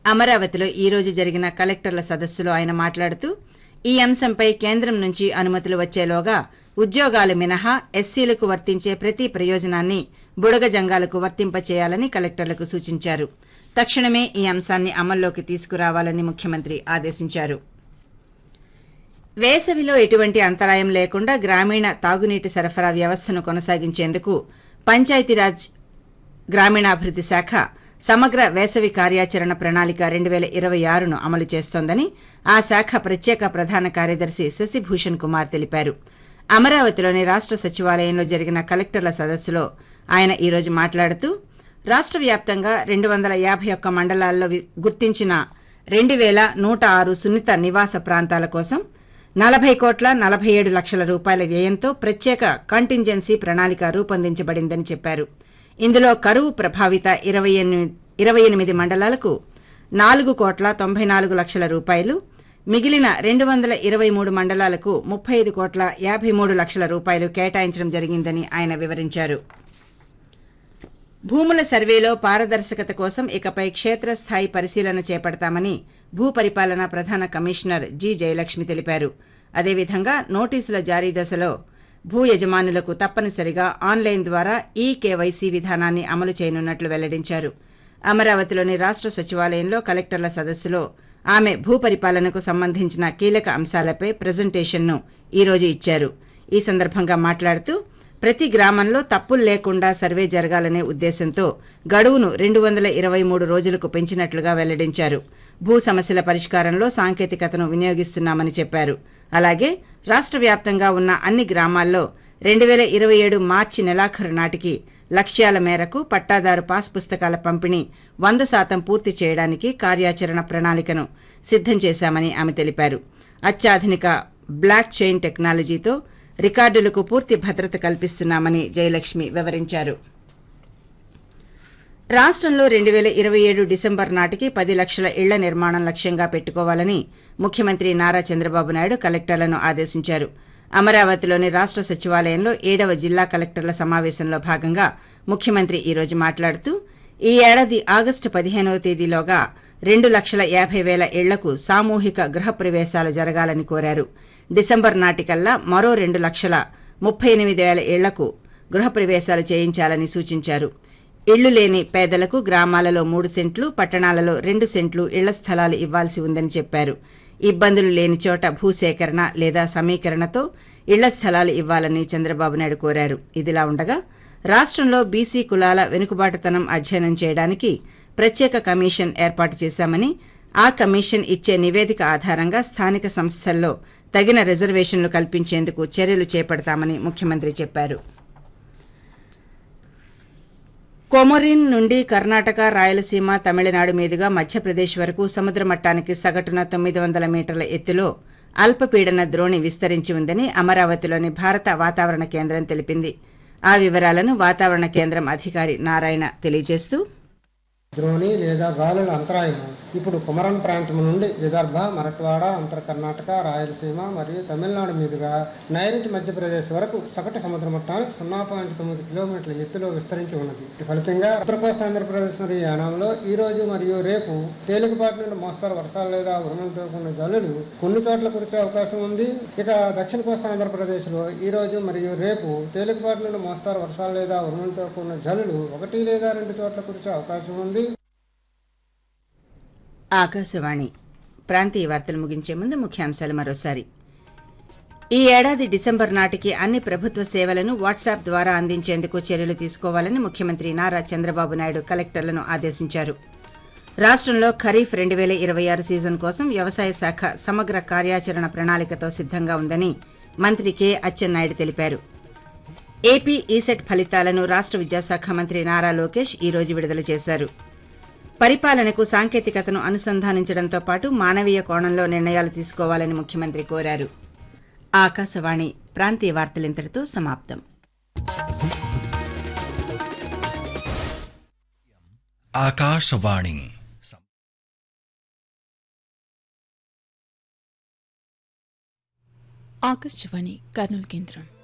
అమరావతిలో ఈ రోజు జరిగిన కలెక్టర్ల సదస్సులో ఆయన మాట్లాడుతూ ఈ అంశంపై కేంద్రం నుంచి అనుమతులు వచ్చేలోగా ఉద్యోగాలు మినహా ఎస్సీలకు వర్తించే ప్రతి ప్రయోజనాన్ని బుడగ జంగాలకు వర్తింపచేయాలని కలెక్టర్లకు సూచించారు తక్షణమే ఈ అంశాన్ని అమల్లోకి తీసుకురావాలని ముఖ్యమంత్రి ఆదేశించారు వేసవిలో ఎటువంటి అంతరాయం లేకుండా గ్రామీణ తాగునీటి సరఫరా వ్యవస్థను కొనసాగించేందుకు పంచాయతీరాజ్ గ్రామీణాభివృద్ది శాఖ సమగ్ర వేసవి కార్యాచరణ ప్రణాళిక రెండు వేల ఇరవై ఆరును అమలు చేస్తోందని ఆ శాఖ ప్రత్యేక ప్రధాన కార్యదర్శి శశిభూషణ్ కుమార్ తెలిపారు అమరావతిలోని రాష్ట సచివాలయంలో జరిగిన కలెక్టర్ల సదస్సులో ఆయన ఈ రోజు మాట్లాడుతూ రాష్ట వ్యాప్తంగా రెండు వందల యాభై ఒక్క మండలాల్లో వి- గుర్తించిన రెండు వేల నూట ఆరు సున్నిత నివాస ప్రాంతాల కోసం నలభై కోట్ల నలభై ఏడు లక్షల రూపాయల వ్యయంతో ప్రత్యేక కంటింజెన్సీ ప్రణాళిక రూపొందించబడిందని చెప్పారు ఇందులో కరువు ప్రభావిత ఇరవై ఎనిమిది ఇరవై ఎనిమిది మండలాలకు నాలుగు కోట్ల తొంభై నాలుగు లక్షల రూపాయలు మిగిలిన రెండు వందల ఇరవై మూడు మండలాలకు ముప్పై ఐదు కోట్ల యాభై మూడు లక్షల రూపాయలు కేటాయించడం జరిగిందని ఆయన వివరించారు భూముల సర్వేలో పారదర్శకత కోసం ఇకపై క్షేత్రస్థాయి పరిశీలన చేపడతామని భూపరిపాలన ప్రధాన కమిషనర్ జి జయలక్ష్మి తెలిపారు అదేవిధంగా నోటీసుల జారీ దశలో భూ యజమానులకు తప్పనిసరిగా ఆన్లైన్ ద్వారా ఈ కేవైసీ విధానాన్ని అమలు చేయనున్నట్లు వెల్లడించారు అమరావతిలోని రాష్ట సచివాలయంలో కలెక్టర్ల సదస్సులో ఆమె భూపరిపాలనకు సంబంధించిన కీలక అంశాలపై ప్రజెంటేషన్ను ఈ రోజు ఇచ్చారు ఈ సందర్భంగా మాట్లాడుతూ ప్రతి గ్రామంలో తప్పులు లేకుండా సర్వే జరగాలనే ఉద్దేశంతో గడువును రెండు వందల ఇరవై మూడు రోజులకు పెంచినట్లుగా వెల్లడించారు భూ సమస్యల పరిష్కారంలో సాంకేతికతను వినియోగిస్తున్నామని చెప్పారు అలాగే రాష్ట్ర వ్యాప్తంగా ఉన్న అన్ని గ్రామాల్లో రెండు వేల ఇరవై ఏడు మార్చి నెలాఖరు నాటికి లక్ష్యాల మేరకు పట్టాదారు పాస్ పుస్తకాల పంపిణీ వంద శాతం పూర్తి చేయడానికి కార్యాచరణ ప్రణాళికను సిద్ధం చేశామని ఆమె తెలిపారు అత్యాధునిక బ్లాక్ చైన్ టెక్నాలజీతో రికార్డులకు పూర్తి భద్రత కల్పిస్తున్నామని జయలక్ష్మి వివరించారు రాష్ట్రంలో రెండు వేల ఇరవై ఏడు డిసెంబర్ నాటికి పది లక్షల ఇళ్ల నిర్మాణం లక్ష్యంగా పెట్టుకోవాలని ముఖ్యమంత్రి నారా చంద్రబాబు నాయుడు కలెక్టర్లను ఆదేశించారు అమరావతిలోని రాష్ట్ర సచివాలయంలో ఏడవ జిల్లా కలెక్టర్ల సమావేశంలో భాగంగా ముఖ్యమంత్రి ఈ రోజు మాట్లాడుతూ ఈ ఏడాది ఆగస్టు పదిహేనవ తేదీలోగా రెండు లక్షల యాభై వేల ఇళ్లకు సామూహిక గృహప్రవేశాలు జరగాలని కోరారు డిసెంబర్ నాటికల్లా మరో రెండు లక్షల ముప్పై ఎనిమిది వేల ఇళ్లకు గృహప్రవేశాలు చేయించాలని సూచించారు ఇళ్లు లేని పేదలకు గ్రామాలలో మూడు సెంట్లు పట్టణాలలో రెండు సెంట్లు ఇళ్ల స్థలాలు ఇవ్వాల్సి ఉందని చెప్పారు ఇబ్బందులు లేని చోట భూసేకరణ లేదా సమీకరణతో ఇళ్ల స్థలాలు ఇవ్వాలని చంద్రబాబు నాయుడు కోరారు ఇదిలా ఉండగా రాష్ట్రంలో బీసీ కులాల వెనుకబాటుతనం అధ్యయనం చేయడానికి ప్రత్యేక కమిషన్ ఏర్పాటు చేశామని ఆ కమిషన్ ఇచ్చే నివేదిక ఆధారంగా స్థానిక సంస్థల్లో తగిన రిజర్వేషన్లు కల్పించేందుకు చర్యలు చేపడతామని ముఖ్యమంత్రి చెప్పారు కొమరిన్ నుండి కర్ణాటక రాయలసీమ తమిళనాడు మీదుగా మధ్యప్రదేశ్ వరకు సముద్ర మట్టానికి సగటున తొమ్మిది వందల మీటర్ల ఎత్తులో అల్పపీడన ద్రోణి విస్తరించి ఉందని అమరావతిలోని భారత వాతావరణ కేంద్రం తెలిపింది ఆ వివరాలను వాతావరణ కేంద్రం అధికారి నారాయణ తెలియజేస్తూ ద్రోణి లేదా గాలుల అంతరాయము ఇప్పుడు కుమరన్ ప్రాంతం నుండి విదర్భ మరట్వాడ అంతర్ కర్ణాటక రాయలసీమ మరియు తమిళనాడు మీదుగా నైరుతి మధ్యప్రదేశ్ వరకు సగటు సముద్ర మట్టానికి సున్నా పాయింట్ తొమ్మిది కిలోమీటర్ల ఎత్తులో విస్తరించి ఉన్నది ఈ ఫలితంగా ఉత్తర కోస్తా ఆంధ్రప్రదేశ్ మరియు యానాంలో ఈ రోజు మరియు రేపు తేలికపాటి నుండి మోస్తారు వర్షాలు లేదా ఉరుములతో కూడిన జల్లులు కొన్ని చోట్ల కురిసే అవకాశం ఉంది ఇక దక్షిణ కోస్తా ఆంధ్రప్రదేశ్లో ఈ రోజు మరియు రేపు తేలికపాటి నుండి మోస్తారు వర్షాలు లేదా ఉరుములతో కూడిన జల్లులు ఒకటి లేదా రెండు చోట్ల కురిసే అవకాశం ఉంది ఆకాశవాణి ప్రాంతీయ వార్తలు ముగించే ముందు ముఖ్యాంశాలు మరోసారి ఈ ఏడాది డిసెంబర్ నాటికి అన్ని ప్రభుత్వ సేవలను వాట్సాప్ ద్వారా అందించేందుకు చర్యలు తీసుకోవాలని ముఖ్యమంత్రి నారా చంద్రబాబు నాయుడు కలెక్టర్లను ఆదేశించారు రాష్ట్రంలో ఖరీఫ్ రెండు వేల ఇరవై ఆరు సీజన్ కోసం వ్యవసాయ శాఖ సమగ్ర కార్యాచరణ ప్రణాళికతో సిద్ధంగా ఉందని మంత్రి కె అచ్చెన్నాయుడు తెలిపారు ఏపీ ఈసెట్ ఫలితాలను రాష్ట్ర విద్యాశాఖ మంత్రి నారా లోకేష్ ఈ రోజు విడుదల చేశారు పరిపాలనకు సాంకేతికతను అనుసంధానించడంతో పాటు మానవీయ కోణంలో నిర్ణయాలు తీసుకోవాలని ముఖ్యమంత్రి కోరారు ఆకాశవాణి ప్రాంతీయ వార్తలింతటితో సమాప్తం ఆకాశవాణి ఆకాశవాణి కర్నూలు కేంద్రం